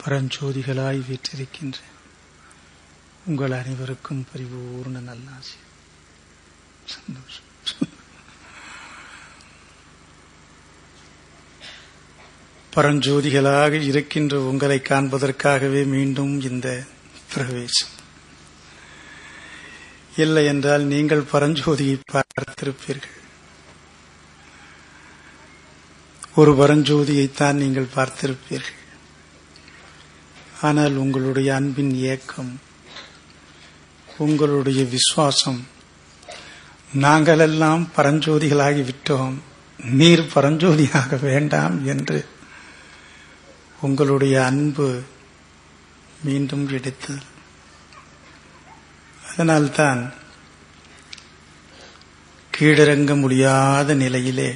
பரஞ்சோதிகளாய் வீற்றிருக்கின்ற உங்கள் அனைவருக்கும் பரிபூர்ண நல்லாசி சந்தோஷம் பரஞ்சோதிகளாக இருக்கின்ற உங்களை காண்பதற்காகவே மீண்டும் இந்த பிரவேசம் இல்லை என்றால் நீங்கள் பரஞ்சோதியை பார்த்திருப்பீர்கள் ஒரு பரஞ்சோதியைத்தான் நீங்கள் பார்த்திருப்பீர்கள் ஆனால் உங்களுடைய அன்பின் ஏக்கம் உங்களுடைய விசுவாசம் நாங்களெல்லாம் பரஞ்சோதிகளாகி விட்டோம் நீர் பரஞ்சோதியாக வேண்டாம் என்று உங்களுடைய அன்பு மீண்டும் எடுத்தது அதனால்தான் கீழிறங்க முடியாத நிலையிலே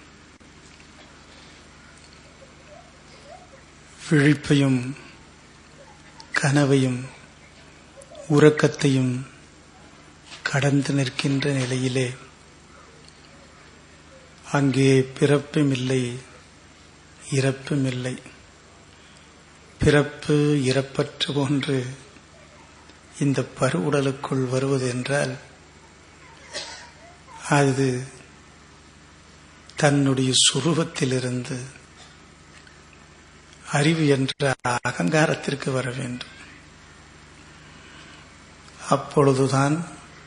விழிப்பையும் கனவையும் உறக்கத்தையும் கடந்து நிற்கின்ற நிலையிலே அங்கே பிறப்பும் இல்லை இறப்பும் இல்லை பிறப்பு இறப்பற்று போன்று இந்த பருவுடலுக்குள் வருவது என்றால் அது தன்னுடைய சுரூபத்திலிருந்து அறிவு என்ற அகங்காரத்திற்கு வர வேண்டும் அப்பொழுதுதான்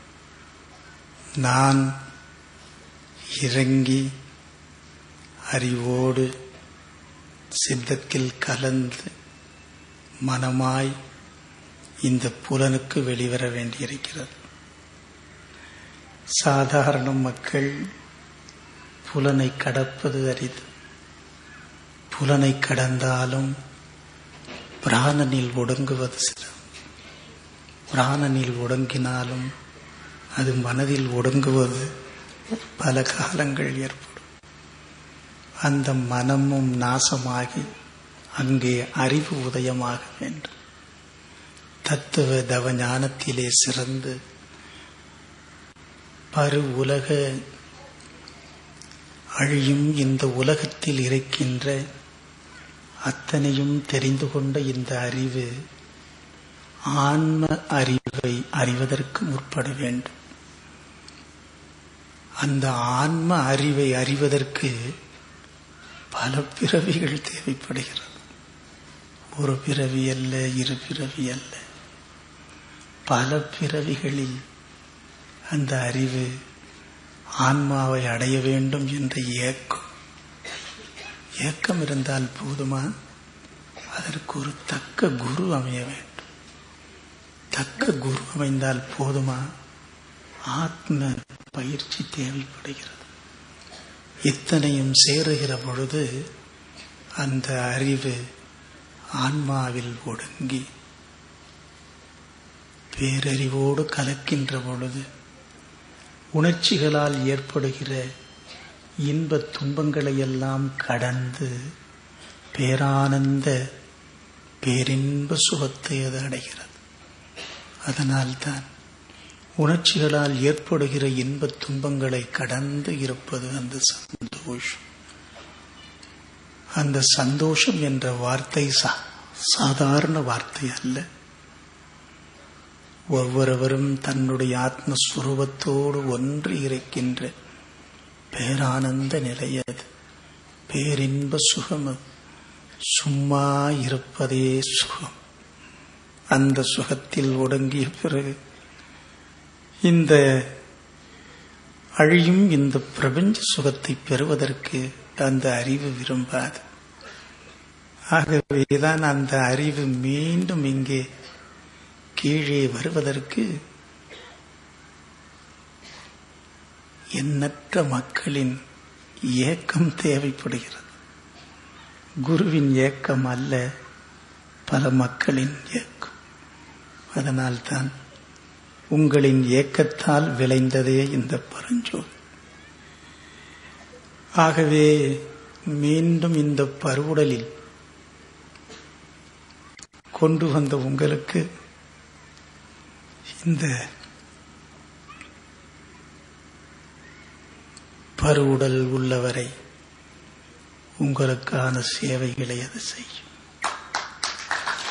நான் இறங்கி அறிவோடு சித்தத்தில் கலந்து மனமாய் இந்த புலனுக்கு வெளிவர வேண்டியிருக்கிறது சாதாரண மக்கள் புலனை கடப்பது அரிது புலனை கடந்தாலும் பிராணனில் ஒடுங்குவது சிரம் பிராணனில் ஒடுங்கினாலும் அது மனதில் ஒடுங்குவது பல காலங்கள் ஏற்படும் அந்த மனமும் நாசமாகி அங்கே அறிவு உதயமாக வேண்டும் தத்துவ தவ ஞானத்திலே சிறந்து பரு உலக அழியும் இந்த உலகத்தில் இருக்கின்ற அத்தனையும் தெரிந்து கொண்ட இந்த அறிவு ஆன்ம அறிவை அறிவதற்கு முற்பட வேண்டும் அந்த ஆன்ம அறிவை அறிவதற்கு பல பிறவிகள் தேவைப்படுகிறது ஒரு பிறவி அல்ல இரு பிறவி அல்ல பல பிறவிகளில் அந்த அறிவு ஆன்மாவை அடைய வேண்டும் என்ற ஏக்கம் ஏக்கம் இருந்தால் போதுமா அதற்கு ஒரு தக்க குரு அமைய வேண்டும் தக்க குரு அமைந்தால் போதுமா ஆத்ம பயிற்சி தேவைப்படுகிறது இத்தனையும் சேருகிற பொழுது அந்த அறிவு ஆன்மாவில் ஒடுங்கி பேரறிவோடு கலக்கின்ற பொழுது உணர்ச்சிகளால் ஏற்படுகிற இன்ப துன்பங்களை எல்லாம் கடந்து பேரானந்த பேரின்ப சுகத்தை அது அடைகிறது அதனால்தான் உணர்ச்சிகளால் ஏற்படுகிற இன்ப துன்பங்களை கடந்து இருப்பது அந்த சந்தோஷம் அந்த சந்தோஷம் என்ற வார்த்தை சாதாரண வார்த்தை அல்ல ஒவ்வொருவரும் தன்னுடைய ஆத்மஸ்வரூபத்தோடு ஒன்று இருக்கின்ற பேரானந்த நிலையது பேரின்ப சுகம் சும்மா இருப்பதே சுகம் அந்த சுகத்தில் ஒடுங்கிய பிறகு இந்த அழியும் இந்த பிரபஞ்ச சுகத்தை பெறுவதற்கு அந்த அறிவு விரும்பாது ஆகவேதான் அந்த அறிவு மீண்டும் இங்கே கீழே வருவதற்கு எண்ணற்ற மக்களின் ஏக்கம் தேவைப்படுகிறது குருவின் ஏக்கம் அல்ல பல மக்களின் ஏக்கம் அதனால்தான் உங்களின் ஏக்கத்தால் விளைந்ததே இந்த பரஞ்சோதி ஆகவே மீண்டும் இந்த பருவுடலில் கொண்டு வந்த உங்களுக்கு இந்த பருவுடல் உள்ளவரை உங்களுக்கான சேவைகளை அது செய்யும்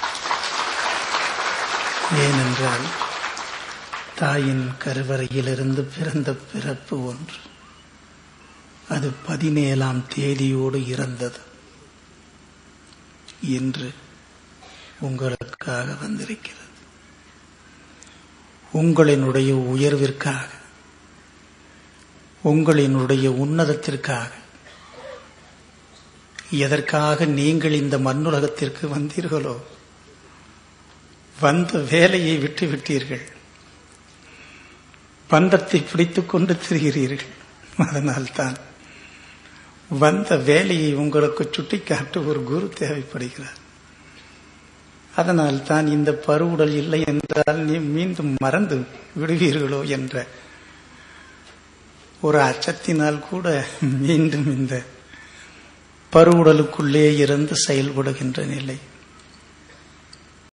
ஏனென்றால் தாயின் கருவறையிலிருந்து பிறந்த பிறப்பு ஒன்று அது பதினேழாம் தேதியோடு இறந்தது இன்று உங்களுக்காக வந்திருக்கிறது உங்களினுடைய உயர்விற்காக உங்களினுடைய உன்னதத்திற்காக எதற்காக நீங்கள் இந்த மண்ணுலகத்திற்கு வந்தீர்களோ வந்த வேலையை விட்டு விட்டீர்கள் பந்தத்தை பிடித்துக் கொண்டு திரிகிறீர்கள் அதனால்தான் வந்த வேலையை உங்களுக்கு சுட்டிக்காட்ட ஒரு குரு தேவைப்படுகிறார் அதனால் தான் இந்த பருவுடல் இல்லை என்றால் நீ மீண்டும் மறந்து விடுவீர்களோ என்ற ஒரு அச்சத்தினால் கூட மீண்டும் இந்த பருவுடலுக்குள்ளே இருந்து செயல்படுகின்ற நிலை